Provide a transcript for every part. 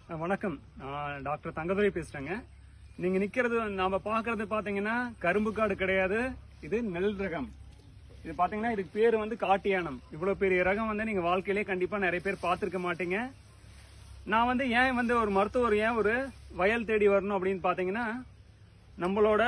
அஹ் வணக்கம் நான் டாக்டர் தங்கதுரை பேசுறேங்க நீங்க நிக்கிறது நாம பாக்குறது பாத்தீங்கன்னா கரும்பு காடு கிடையாது இது நெல் ரகம் இது பாத்தீங்கன்னா இதுக்கு பேர் வந்து காட்டு யானம் இவ்வளவு பெரிய ரகம் வந்து நீங்க வாழ்க்கையிலே கண்டிப்பா நிறைய பேர் பார்த்திருக்க மாட்டீங்க நான் வந்து ஏன் வந்து ஒரு மருத்துவர் ஏன் ஒரு வயல் தேடி வரணும் அப்படின்னு பாத்தீங்கன்னா நம்மளோட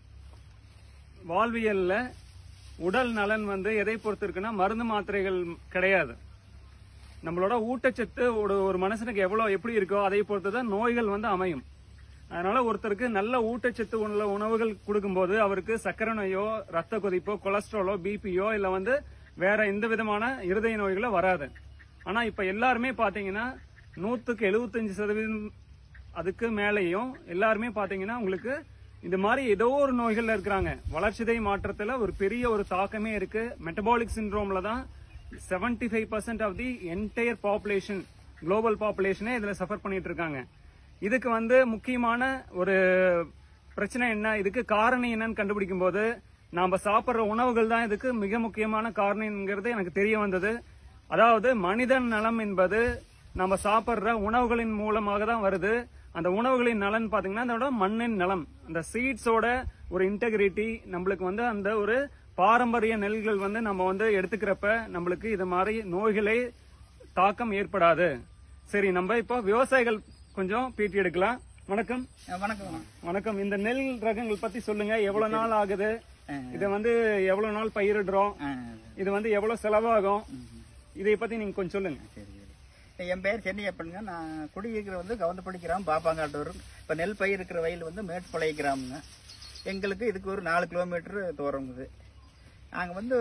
வாழ்வியல்ல உடல் நலன் வந்து எதை பொறுத்து இருக்குன்னா மருந்து மாத்திரைகள் கிடையாது நம்மளோட ஊட்டச்சத்து ஒரு ஒரு மனுஷனுக்கு எவ்வளவு எப்படி இருக்கோ அதை பொறுத்து தான் நோய்கள் வந்து அமையும் அதனால ஒருத்தருக்கு நல்ல ஊட்டச்சத்து உள்ள உணவுகள் கொடுக்கும்போது அவருக்கு சர்க்கரை நோயோ ரத்த கொதிப்போ கொலஸ்ட்ராலோ பிபியோ இல்ல வந்து வேற எந்த விதமான இருதய நோய்களோ வராது ஆனா இப்ப எல்லாருமே பாத்தீங்கன்னா நூத்துக்கு எழுபத்தஞ்சு சதவீதம் அதுக்கு மேலேயும் எல்லாருமே பாத்தீங்கன்னா உங்களுக்கு இந்த மாதிரி ஏதோ ஒரு நோய்கள்ல இருக்கிறாங்க வளர்ச்சிதை மாற்றத்துல ஒரு பெரிய ஒரு தாக்கமே இருக்கு மெட்டபாலிக் சிண்ட்ரோம்ல தான் 75% five percent of the entire population global பாப்புலேஷனே இதுல சஃபர் பண்ணிட்டு இருக்காங்க இதுக்கு வந்து முக்கியமான ஒரு பிரச்சனை என்ன இதுக்கு காரணம் என்னன்னு கண்டுபிடிக்கும் போது நாம சாப்பிடுற உணவுகள் தான் இதுக்கு மிக முக்கியமான காரணம்ங்கிறது எனக்கு தெரிய வந்தது அதாவது மனிதன் நலம் என்பது நம்ம சாப்பிடுற உணவுகளின் மூலமாக தான் வருது அந்த உணவுகளின் நலன் பாத்தீங்கன்னா அதோட மண்ணின் நலம் அந்த சீட்ஸோட ஒரு இன்டெகிரிட்டி நம்மளுக்கு வந்து அந்த ஒரு பாரம்பரிய நெல்கள் வந்து நம்ம வந்து எடுத்துக்கிறப்ப நம்மளுக்கு இது மாதிரி நோய்களே தாக்கம் ஏற்படாது சரி நம்ம இப்போ விவசாயிகள் கொஞ்சம் பேட்டி எடுக்கலாம் வணக்கம் அஹ் வணக்கம் வணக்கம் இந்த நெல் ரகங்கள் பத்தி சொல்லுங்க எவ்வளவு நாள் ஆகுது இத வந்து எவ்வளவு நாள் பயிரிடுறோம் அஹ் இது வந்து எவ்வளவு செலவாகும் இதை பத்தி நீங்க கொஞ்சம் சொல்லுங்க சரி சரி என் பேர் சென்னியப்பனுங்க நான் குடியிருக்கிற வந்து கவுந்தப்படி கிராமம் பாப்பாங்காட்டூர் இப்போ நெல் பயிர் இருக்கிற வயல் வந்து மேட்டுப்பாளைய கிராமங்க எங்களுக்கு இதுக்கு ஒரு நாலு கிலோமீட்டர் தூரங்குது நாங்கள் வந்து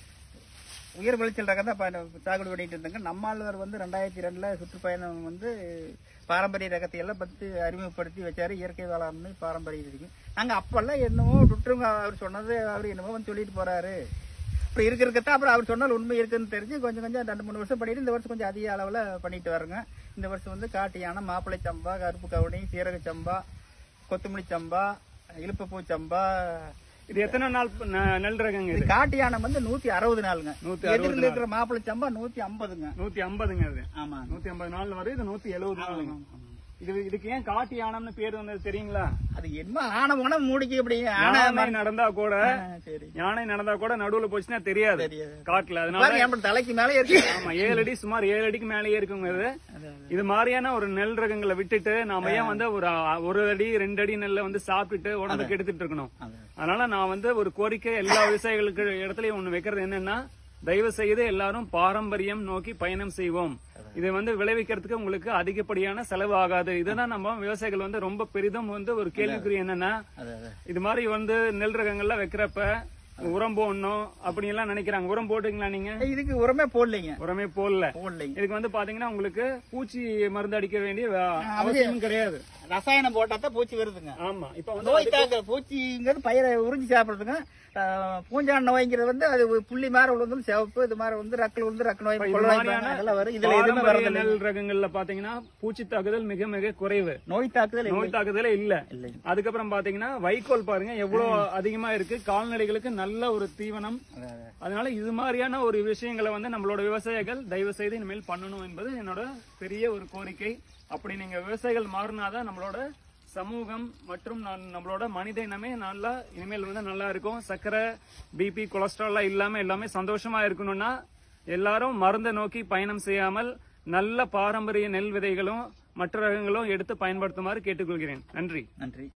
உயர் விளைச்சல் ரகம் தான் ப- சாகுபடி பண்ணிட்டு இருந்தோங்க நம்மாழ்வார் வந்து ரெண்டாயிரத்தி ரெண்டில் சுற்றுப்பயணம் வந்து பாரம்பரிய ரகத்தை எல்லாம் பற்றி அறிமுகப்படுத்தி வச்சாரு இயற்கை வேளாண்மை பாரம்பரிய இதுக்கு நாங்கள் அப்பெல்லாம் என்னமோ விட்டுருங்க அவர் சொன்னது அவர் என்னமோ வந்து சொல்லிட்டு போறாரு இப்படி இருக்க இருக்கத்தான் அப்புறம் அவர் சொன்னால் உண்மை இருக்குன்னு தெரிஞ்சு கொஞ்சம் கொஞ்சம் ரெண்டு மூணு வருஷம் பண்ணிட்டு இந்த வருஷம் கொஞ்சம் அதிக அளவில் பண்ணிட்டு வரோங்க இந்த வருஷம் வந்து காட்டு யானை மாப்பிளை சம்பா கருப்பு கவுனி சீரக சம்பா கொத்தமல்லி சம்பா இழுப்பப்பூ சம்பா இது எத்தனை நாள் ப- ந- நெல் ரகங்க இது இது காட்டு யானை வந்து நூத்தி அறுபது நாளுங்க 160 எதிரில் இருக்கிற மாப்பிளை சம்பா நூத்தி ஐம்பதுங்க நூத்தி ஐம்பதுங்க இது ஆமா நூத்தி ஐம்பது நாள் வரும் இது நூத்தி எழுபது நாளுங்க இது இதுக்கு ஏன் காட்டு யானம்னு பேர் வந்தது தெரியுங்களா அது என்ன ஆன போனா மூடிக்கு இப்படி ஆனா யானை நடந்தா கூட சரி யானை நடந்தா கூட நடுவுல போச்சுன்னா தெரியாது தெரியாது. காட்டுல அதனால பாருங்க, என் தலைக்கு மேலே இருக்கு ஆமா ஏழு அடி சுமார் ஏழு அடிக்கு மேலேயே இருக்குங்க இது இது மாதிரியான ஒரு நெல் ரகங்களை விட்டுட்டு நாம ஏன் வந்து ஒரு அ- ஒரு அடி ரெண்டு அடி நெல்லை வந்து சாப்பிட்டுட்டு உடம்புக்கு எடுத்துட்டு இருக்கணும் அது. அதனால நான் வந்து ஒரு கோரிக்கை எல்லா விவசாயிகளுக்கு இடத்துலயும் ஒண்ணு வைக்கிறது என்னன்னா தயவு செய்து எல்லாரும் பாரம்பரியம் நோக்கி பயணம் செய்வோம் இது வந்து விளைவிக்கிறதுக்கு உங்களுக்கு அதிகப்படியான செலவு ஆகாது இதுதான் நம்ம விவசாயிகள் வந்து ரொம்ப பெரிதும் வந்து ஒரு கேள்விக்குறி என்னன்னா அது அது இது மாதிரி வந்து நெல் ரகங்கள்ல வைக்கிறப்ப உரம் போடணும் அப்படி எல்லாம் நினைக்கிறாங்க உரம் போட்டுங்களா நீங்க இதுக்கு உரமே போடலைங்க உரமே போடல போடலைங்க இதுக்கு வந்து பாத்தீங்கன்னா உங்களுக்கு பூச்சி மருந்து அடிக்க வேண்டிய வ- அவசியமும் கிடையாது ரசாயனம் போட்டா தான் பூச்சி வருதுங்க ஆமா இப்ப வந்து நோய் தாக்க பூச்சிங்கிறது பயிரை உறிஞ்சி சாப்பிடுறதுங்க ஆஹ் பூஞ்சான் நோய்ங்கிறது வந்து அது புள்ளி மாதிரி விழுந்து சிவப்பு இது மாதிரி வந்து ரக்கல் விழுந்து ரக்க நோய் இப்ப இது கொள்ளை நோய் மாதிரியான அதெல்லாம் வரும் இதுல எதுவுமே பாரம்பரிய வரதில்லை நெல் ரகங்கள்ல பாத்தீங்கன்னா பூச்சி தாக்குதல் மிக மிக குறைவு நோய் தாக்குதல் இல்லை. நோய் தாக்குதலே இல்ல இல்லை அதுக்கப்புறம் பாத்தீங்கன்னா வைக்கோல் பாருங்க எவ்வளவு அதிகமா இருக்கு கால்நடைகளுக்கு நல்ல ஒரு தீவனம் அது, அது. அதனால இது மாதிரியான ஒரு விஷயங்களை வந்து நம்மளோட விவசாயிகள் தயவு செய்து இனிமேல் பண்ணணும் என்பது என்னோட பெரிய ஒரு கோரிக்கை அப்படி நீங்க விவசாயிகள் மாறினாதான் நம்மளோட சமூகம் மற்றும் நான் நம்மளோட மனித இனமே நல்லா இனிமேல் வந்து நல்லா இருக்கும் சர்க்கரை பிபி கொலஸ்ட்ரால் இல்லாம எல்லாமே சந்தோஷமா இருக்கணும்னா எல்லாரும் மருந்தை நோக்கி பயணம் செய்யாமல் நல்ல பாரம்பரிய நெல் விதைகளும் மற்ற ரகங்களும் எடுத்து பயன்படுத்துமாறு கேட்டுக்கொள்கிறேன் நன்றி நன்றி